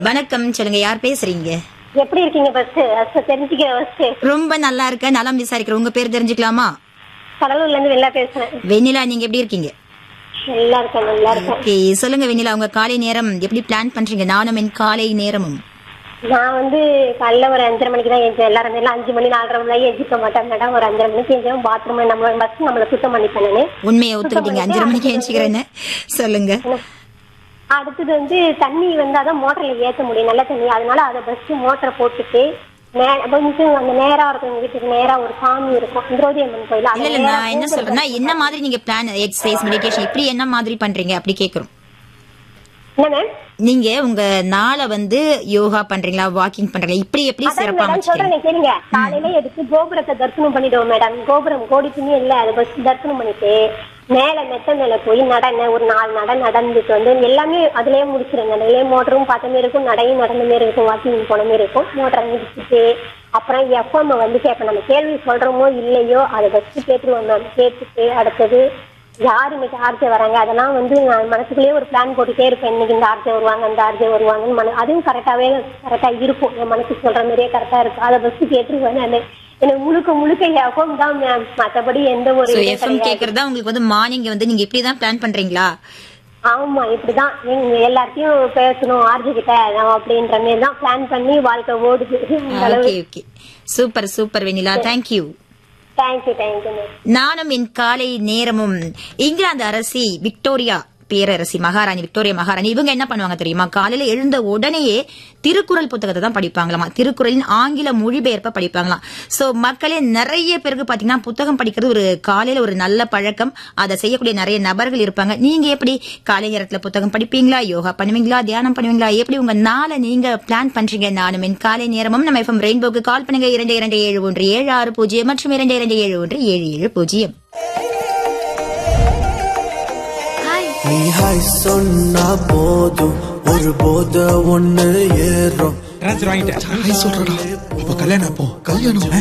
வணக்கம் சொல்லுங்க யார் பேசுறீங்க எப்படி இருக்கீங்க ஃபர்ஸ்ட் ஃபர்ஸ்ட் தெரிஞ்சுக்க ஃபர்ஸ்ட் ரொம்ப நல்லா இருக்க நலம் விசாரிக்கிறேன் உங்க பேர் தெரிஞ்சுக்கலாமா கடலூர்ல இருந்து வெளில பேசுறேன் வெண்ணிலா நீங்க எப்படி இருக்கீங்க நல்லா இருக்கேன் நல்லா இருக்கேன் ஓகே சொல்லுங்க வெண்ணிலா உங்க காலை நேரம் எப்படி பிளான் பண்றீங்க நானும் என் காலை நேரமும் நான் வந்து காலைல ஒரு அஞ்சரை மணிக்கு தான் எழுந்தேன் எல்லாரும் எல்லாம் அஞ்சு மணி நாலரை மணி தான் எழுந்திருக்க மாட்டேன் மேடம் ஒரு அஞ்சரை மணிக்கு எழுந்தேன் பாத்ரூம் நம்ம பஸ் நம்மள சுத்தம் பண்ணிப்பேன் நானு உண்மையை ஒத்துக்கிட்டீங்க அஞ்சரை மணிக்கு எழுச்சிக்கிறேன்னு சொல்லுங்க அடுத்தது வந்து தண்ணி வந்தாதான் மோட்டர்ல ஏத்த முடியும் நல்ல தண்ணி அதனால அதை ஃபர்ஸ்ட் மோட்டரை போட்டுட்டு மே- கொஞ்சம் அந்த நேரா இருக்கும் எங்க வீட்டுக்கு நேரா ஒரு சாமி இருக்கும் திரௌதி அம்மன் கோயில் இல்ல அது இல்ல நேரா நான் என்ன சொல்றேன்னா என்ன மாதிரி நீங்க பிளான் எக்ஸசைஸ் மெடிடேஷன் இப்படி என்ன மாதிரி பண்றீங்க அப்படி கேக்குறோம் என்ன மேம் நீங்க உங்க நாளை வந்து யோகா பண்றீங்களா வாக்கிங் பண்றீங்களா இப்படி எப்படி அதான் சிறப்பா மேடம் அமைச்சிட்டீங்க சொல்றேன் கேளுங்க காலையில எடுத்து கோபுரத்தை தரிசனம் பண்ணிடுவோம் மேடம் கோபுரம் கோடி துணி இல்ல அதை பஸ் தரிசனம் பண்ணிட்டு மேல மெத்த மேல போய் நடன ஒரு நாலு நட நடந்துட்டு வந்து எல்லாமே அதுலயே முடிச்சிருங்க அதுலயே மோட்டரும் பார்த்த மாதிரி இருக்கும் நடையும் நடந்த மாதிரி இருக்கும் வாக்கிங் போன மாதிரி இருக்கும் மோட்டரை முடிச்சுட்டு அப்புறம் எஃப்எம் வந்து கேட்பேன் நம்ம கேள்வி சொல்றோமோ இல்லையோ அதை ஃபர்ஸ்ட் கேட்டுருவோம் மேம் கேட்டுட்டு அடுத்தது யார் இன்னைக்கு ஆர்ஜே வராங்க அதெல்லாம் வந்து நான் மனசுக்குள்ளேயே ஒரு பிளான் போட்டுட்டே இருப்பேன் இன்னைக்கு இந்த ஆர்ஜே வருவாங்க அந்த ஆர்ஜே வருவாங்கன்னு மன அதுவும் கரெக்டாவே கரெக்டா இருக்கும் என் மனசுக்கு சொல்ற மாதிரியே கரெக்டா இருக்கும் அதை ஃபர்ஸ்ட் கேட்டுருவேன் நான் எனக்கு முழுக்க முழுக்க எஃப்எம் தான் மேம் மத்தபடி எந்த ஒரு சோ இதுவும் எஃப்எம் கிடையாது. கேக்குறதா உங்களுக்கு வந்து மார்னிங் வந்து நீங்க இப்படிதான் பிளான் பண்றீங்களா ஆமா இப்படிதான் நீங்க எல்லார்த்தையும் பேசணும் ஆர்ஜி கிட்ட நம்ம அப்படின்ற மாதிரி தான் பிளான் பண்ணி வாழ்க்கை ஓடுது அந்த அளவு okay okay super super Vennila thank you thank you thank you ma'am நானும் என் காலை நேரமும் இங்கிலாந்து அரசி விக்டோரியா பேரரசி மகாராணி விக்டோரியா மகாராணி இவங்க என்ன பண்ணுவாங்க தெரியுமா காலையில எழுந்த உடனேயே திருக்குறள் புத்தகத்தை தான் படிப்பாங்களாமா திருக்குறளின் ஆங்கில மொழிபெயர்ப்ப படிப்பாங்களாம் சோ மக்களே நிறைய பேருக்கு பாத்தீங்கன்னா புத்தகம் படிக்கிறது ஒரு காலையில ஒரு நல்ல பழக்கம் அதை செய்யக்கூடிய நிறைய நபர்கள் இருப்பாங்க நீங்க எப்படி காலை நேரத்துல புத்தகம் படிப்பீங்களா யோகா பண்ணுவீங்களா தியானம் பண்ணுவீங்களா எப்படி உங்க நாளை நீங்க பிளான் பண்றீங்க நானும் என் காலை நேரமும் நம்ம எஃப்எம் ரெயின்போக்கு கால் பண்ணுங்க இரண்டு இரண்டு ஏழு ஒன்று ஏழு ஆறு பூஜ்ஜியம் மற்றும் இரண்டு இரண்டு ஏழு ஒன்று ஏழு ஏழு பூஜ்ஜியம் நீ ஹாய் சொன்னா போதும் ஒரு போத ஒண்ணு ஏறும் ட்ரான்ஸ்ஃபர் வாங்கிட்டேன் சொல்றடா அப்ப கல்யாணம் அப்போ கல்யாணம்